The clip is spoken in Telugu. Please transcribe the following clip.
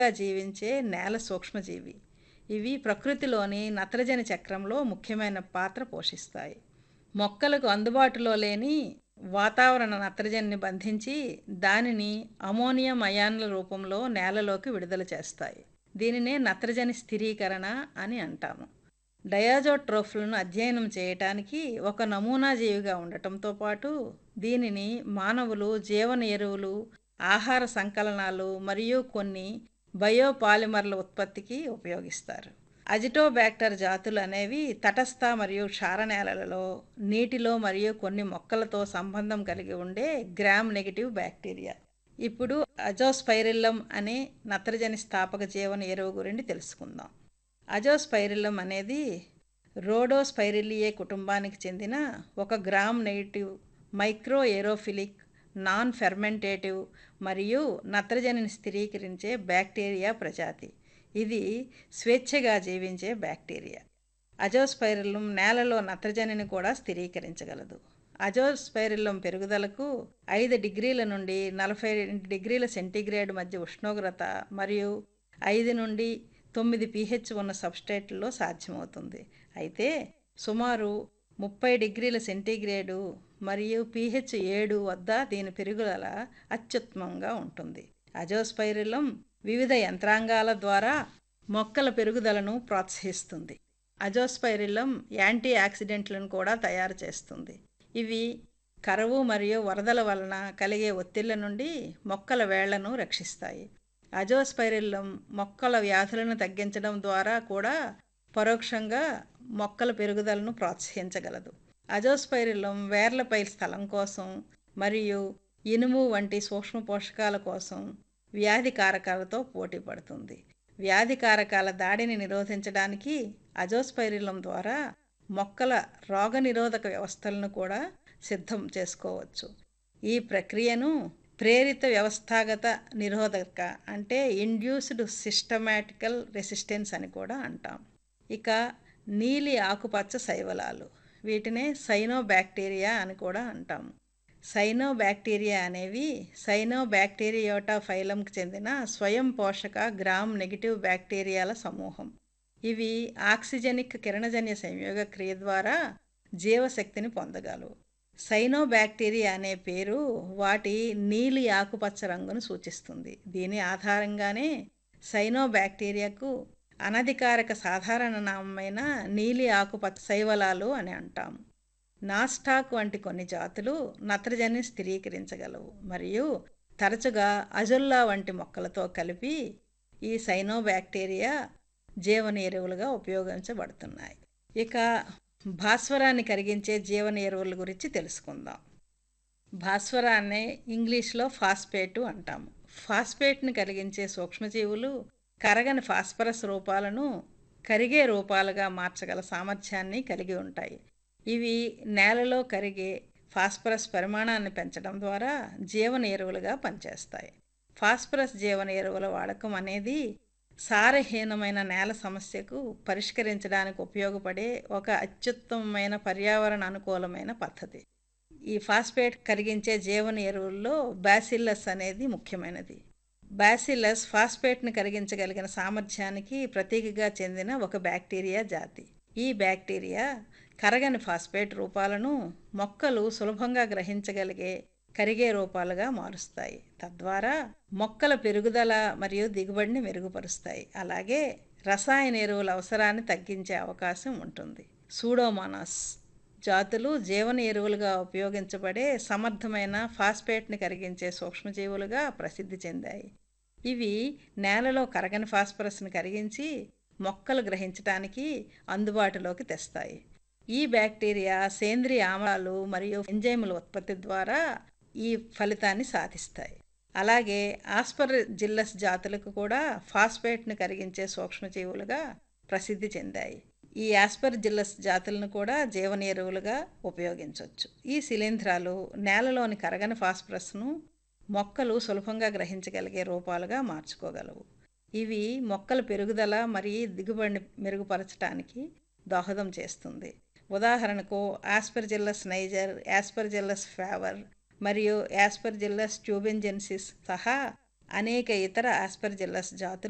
జీవించే నేల సూక్ష్మజీవి ఇవి ప్రకృతిలోని నత్రజని చక్రంలో ముఖ్యమైన పాత్ర పోషిస్తాయి మొక్కలకు అందుబాటులో లేని వాతావరణ నత్రజనిని బంధించి దానిని అమోనియం అయాన్ల రూపంలో నేలలోకి విడుదల చేస్తాయి దీనినే నత్రజని స్థిరీకరణ అని అంటాము డయాజోట్రోఫ్లను అధ్యయనం చేయటానికి ఒక నమూనా జీవిగా ఉండటంతో పాటు దీనిని మానవులు జీవన ఎరువులు ఆహార సంకలనాలు మరియు కొన్ని బయోపాలిమర్ల ఉత్పత్తికి ఉపయోగిస్తారు అజిటోబ్యాక్టర్ జాతులు అనేవి తటస్థ మరియు క్షార నేలలలో నీటిలో మరియు కొన్ని మొక్కలతో సంబంధం కలిగి ఉండే గ్రామ్ నెగిటివ్ బ్యాక్టీరియా ఇప్పుడు అజోస్పైరిల్లం అనే నత్రజని స్థాపక జీవన ఎరువు గురించి తెలుసుకుందాం అజోస్పైరిల్లం అనేది రోడోస్పైరిలియే కుటుంబానికి చెందిన ఒక gram negative micro aerophilic non fermentative మరియు నత్రజనిని స్థిరీకరించే బ్యాక్టీరియా ప్రజాతి ఇది స్వేచ్ఛగా జీవించే బ్యాక్టీరియా అజోస్పైరిల్లం నేలలో నత్రజనిని కూడా స్థిరీకరించగలదు అజోస్పైరిల్లం పెరుగుదలకు ఐదు డిగ్రీల నుండి నలభై రెండు డిగ్రీల సెంటీగ్రేడ్ మధ్య ఉష్ణోగ్రత మరియు ఐదు నుండి తొమ్మిది పీహెచ్ ఉన్న సబ్స్టేట్లో సాధ్యమవుతుంది అయితే సుమారు ముప్పై డిగ్రీల సెంటీగ్రేడు మరియు పీహెచ్ ఏడు వద్ద దీని పెరుగుదల అత్యుత్తమంగా ఉంటుంది అజోస్పైరిలం వివిధ యంత్రాంగాల ద్వారా మొక్కల పెరుగుదలను ప్రోత్సహిస్తుంది అజోస్పైరిలం యాంటీ ఆక్సిడెంట్లను కూడా తయారు చేస్తుంది ఇవి కరువు మరియు వరదల వలన కలిగే ఒత్తిళ్ల నుండి మొక్కల వేళ్లను రక్షిస్తాయి అజోస్పైరిల్లం మొక్కల వ్యాధులను తగ్గించడం ద్వారా కూడా పరోక్షంగా మొక్కల పెరుగుదలను ప్రోత్సహించగలదు అజోస్పైరిల్లం వేర్లపై స్థలం కోసం మరియు ఇనుము వంటి సూక్ష్మ పోషకాల కోసం వ్యాధి కారకాలతో పోటీ పడుతుంది వ్యాధి కారకాల దాడిని నిరోధించడానికి అజోస్పైరిల్లం ద్వారా మొక్కల రోగనిరోధక వ్యవస్థలను కూడా సిద్ధం చేసుకోవచ్చు ఈ ప్రక్రియను ప్రేరిత వ్యవస్థాగత నిరోధక అంటే ఇండ్యూస్డ్ సిస్టమాటికల్ రెసిస్టెన్స్ అని కూడా అంటాం ఇక నీలి ఆకుపచ్చ శైవలాలు వీటినే సైనోబ్యాక్టీరియా అని కూడా అంటాము సైనోబ్యాక్టీరియా అనేవి సైనోబ్యాక్టీరియోటా ఫైలంకి చెందిన స్వయం పోషక గ్రామ్ నెగిటివ్ బ్యాక్టీరియాల సమూహం ఇవి ఆక్సిజనిక్ కిరణజన్య సంయోగ క్రియ ద్వారా జీవశక్తిని పొందగలవు సైనోబ్యాక్టీరియా అనే పేరు వాటి నీలి ఆకుపచ్చ రంగును సూచిస్తుంది దీని ఆధారంగానే సైనోబ్యాక్టీరియాకు అనధికారిక సాధారణ నామైన నీలి ఆకుపచ్చ శైవలాలు అని అంటాము నాస్టాక్ వంటి కొన్ని జాతులు నత్రజనిని స్థిరీకరించగలవు మరియు తరచుగా అజుల్లా వంటి మొక్కలతో కలిపి ఈ సైనోబ్యాక్టీరియా జీవన ఎరువులుగా ఉపయోగించబడుతున్నాయి ఇక భాస్వరాన్ని కరిగించే జీవన ఎరువుల గురించి తెలుసుకుందాం భాస్వరాన్ని ఇంగ్లీష్లో ఫాస్ఫేటు అంటాము ఫాస్ఫేట్ని కలిగించే సూక్ష్మజీవులు కరగని ఫాస్ఫరస్ రూపాలను కరిగే రూపాలుగా మార్చగల సామర్థ్యాన్ని కలిగి ఉంటాయి ఇవి నేలలో కరిగే ఫాస్ఫరస్ పరిమాణాన్ని పెంచడం ద్వారా జీవన ఎరువులుగా పనిచేస్తాయి ఫాస్ఫరస్ జీవన ఎరువుల వాడకం అనేది సారహీనమైన నేల సమస్యకు పరిష్కరించడానికి ఉపయోగపడే ఒక అత్యుత్తమమైన పర్యావరణ అనుకూలమైన పద్ధతి ఈ ఫాస్ఫేట్ కరిగించే జీవన ఎరువుల్లో బ్యాసిల్లస్ అనేది ముఖ్యమైనది బ్యాసిల్లస్ ఫాస్ఫేట్ను కరిగించగలిగిన సామర్థ్యానికి ప్రతీకగా చెందిన ఒక బ్యాక్టీరియా జాతి ఈ బ్యాక్టీరియా కరగని ఫాస్ఫేట్ రూపాలను మొక్కలు సులభంగా గ్రహించగలిగే కరిగే రూపాలుగా మారుస్తాయి తద్వారా మొక్కల పెరుగుదల మరియు దిగుబడిని మెరుగుపరుస్తాయి అలాగే రసాయన ఎరువుల అవసరాన్ని తగ్గించే అవకాశం ఉంటుంది సూడోమానాస్ జాతులు జీవన ఎరువులుగా ఉపయోగించబడే సమర్థమైన ఫాస్ఫేట్ని కరిగించే సూక్ష్మజీవులుగా ప్రసిద్ధి చెందాయి ఇవి నేలలో కరగని ఫాస్ఫరస్ని కరిగించి మొక్కలు గ్రహించడానికి అందుబాటులోకి తెస్తాయి ఈ బ్యాక్టీరియా సేంద్రియ ఆమ్లాలు మరియు ఎంజైముల ఉత్పత్తి ద్వారా ఈ ఫలితాన్ని సాధిస్తాయి అలాగే ఆస్పర్ జిల్లస్ జాతులకు కూడా ఫాస్ఫేట్ను కరిగించే సూక్ష్మజీవులుగా ప్రసిద్ధి చెందాయి ఈ యాస్పర్ జిల్లస్ జాతులను కూడా జీవన ఎరువులుగా ఉపయోగించవచ్చు ఈ శిలీంధ్రాలు నేలలోని కరగని ఫాస్ఫరస్ను మొక్కలు సులభంగా గ్రహించగలిగే రూపాలుగా మార్చుకోగలవు ఇవి మొక్కల పెరుగుదల మరియు దిగుబడిని మెరుగుపరచడానికి దోహదం చేస్తుంది ఉదాహరణకు యాస్పర్జిల్లస్ నైజర్ యాస్పర్జిల్లస్ ఫేవర్ మరియు యాస్పర్జిల్లస్ ట్యూబెంజెన్సిస్ సహా అనేక ఇతర ఆస్పర్జిల్లస్ జాతులు